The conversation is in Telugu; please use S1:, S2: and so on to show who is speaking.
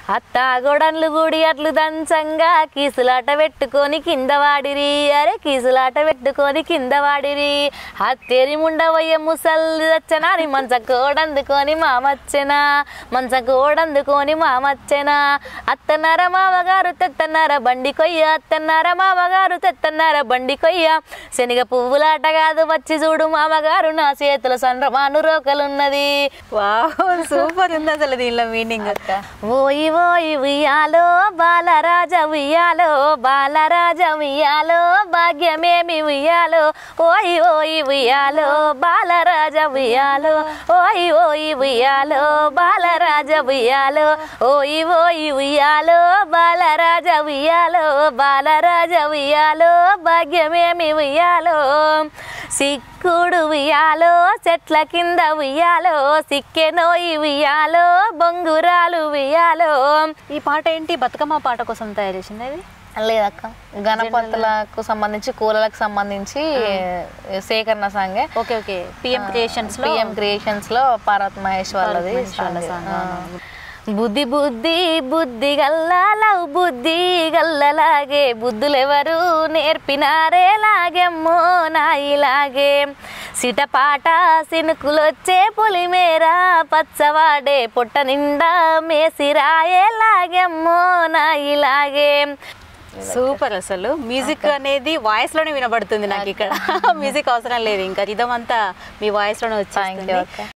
S1: అత్త గోడన్లు గుడి అట్లు దంచంగా కీసులాట పెట్టుకొని కింద వాడిరి అరే కీసులాట పెట్టుకొని కింద వాడిరి హత్తేరి ముండవయ్య ముసల్ది వచ్చనాని మంచ కోడందుకొని మామచ్చెనా మంచ కోడందుకొని మామచ్చెనా అత్తన్నర మావగారు తెత్తన్నర బండి కొయ్య అత్తన్నర మావగారు తెత్తన్నర బండి కొయ్య శనగ పువ్వులాట కాదు వచ్చి చూడు మామగారు నా చేతుల సండ్రమాను రోకలున్నది
S2: వావ్ సూపర్ ఉంది అసలు దీనిలో మీనింగ్
S1: ఓయి ఓయి ఉయ్యాలో బాలరాజ ఉయ్యాలో బాలరాజ ఉయ్యాలో భాగ్యమేమి ఉయ్యాలో ఓయి ఓయి ఉయ్యాలో బాలరాజ ఉయ్యాలో ఓయి ఓయి ఉయ్యాలో బాలరాజ ఉయ్యాలో ఓయి ఓయి ఉయ్యాలో బాలరాజ ఉయ్యాలో బాలరాజ ఉయ్యాలో భాగ్యమేమి ఉయ్యాలో సిక్కుడు ఉయ్యాలో చెట్ల కింద ఉయ్యాలో సిక్కెనోయి ఉయ్యాలో బొంగురాలు ఉయ్యాలో
S2: ఈ పాట ఏంటి బతుకమ్మ పాట కోసం తయారు చేసింది అది
S1: లేదక్క గణపతులకు సంబంధించి కూలలకు సంబంధించి సేకరణ సాంగే
S2: ఓకే ఓకే పిఎం క్రియేషన్స్ లో
S1: పిఎం క్రియేషన్స్ లో పార్వత్ మహేష్ వాళ్ళది
S2: మహేష్ వాళ్ళ
S1: సాంగ్.
S2: సాంగ్.
S1: ఆ. బుద్ధి బుద్ధి బుద్ధి గల్లాలవు బుద్ధి గల్లలాగే బుద్ధులెవరు నేర్పినారే లాగెమ్మో నాయిలాగే సిటపాట సినుకులొచ్చే పొలిమేర పచ్చవాడే పొట్ట నిండా మేసిరాయే లాగెమ్మో నాయిలాగే
S2: సూపర్ అసలు మ్యూజిక్ అనేది వాయిస్ లోనే వినబడుతుంది నాకు ఇక్కడ మ్యూజిక్ అవసరం లేదు ఇంకా రిధం అంతా మీ వాయిస్ లోనే
S1: థ్యాంక్ యూ
S2: వచ్చేస్తుంది
S1: అక్క